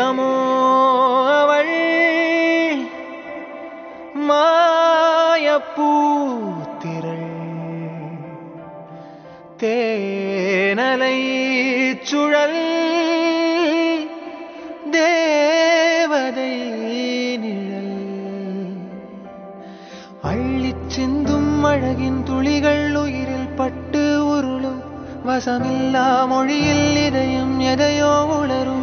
மேகமோ அவள் மாயப்பூத்திரள் தேனலை சுழல் தேவதை நிழல் அள்ளிச் சிந்தும் அழகின் துளிகள் உயிரில் பட்டு உருளும் வசமில்லா மொழியில் இதயம் எதையோ உளரும்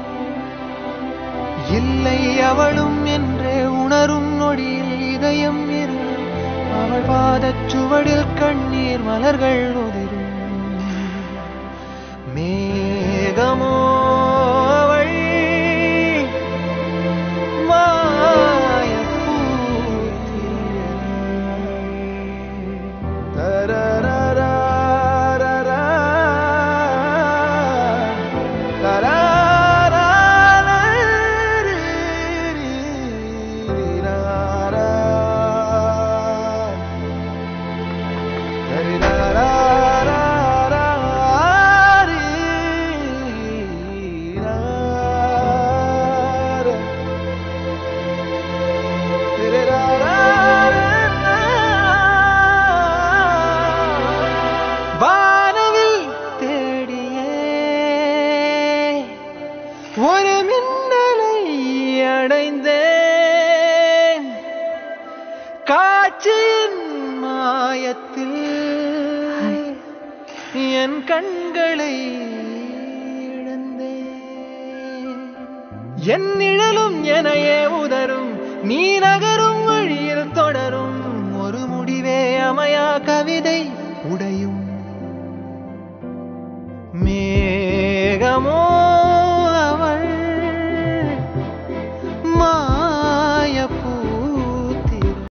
இல்லை அவளும் என்றே உணரும் நொடியில் இதயம் இருளும் அவள் பாதச் சுவடில் கண்ணீர் மலர்கள் உதிரும் மேகமோ அவள் வானவில் தேடியே ஒரு மின்னலை அடைந்தேன் காட்சியின் மாயத்தில் என் கண்களை இழந்தேன் என் நிழலும் எனையே உதரும் நீ நகரும் வழியில் தொடரும் ஒரு முடிவே அமையா கவிதை உடையும் மேகமோ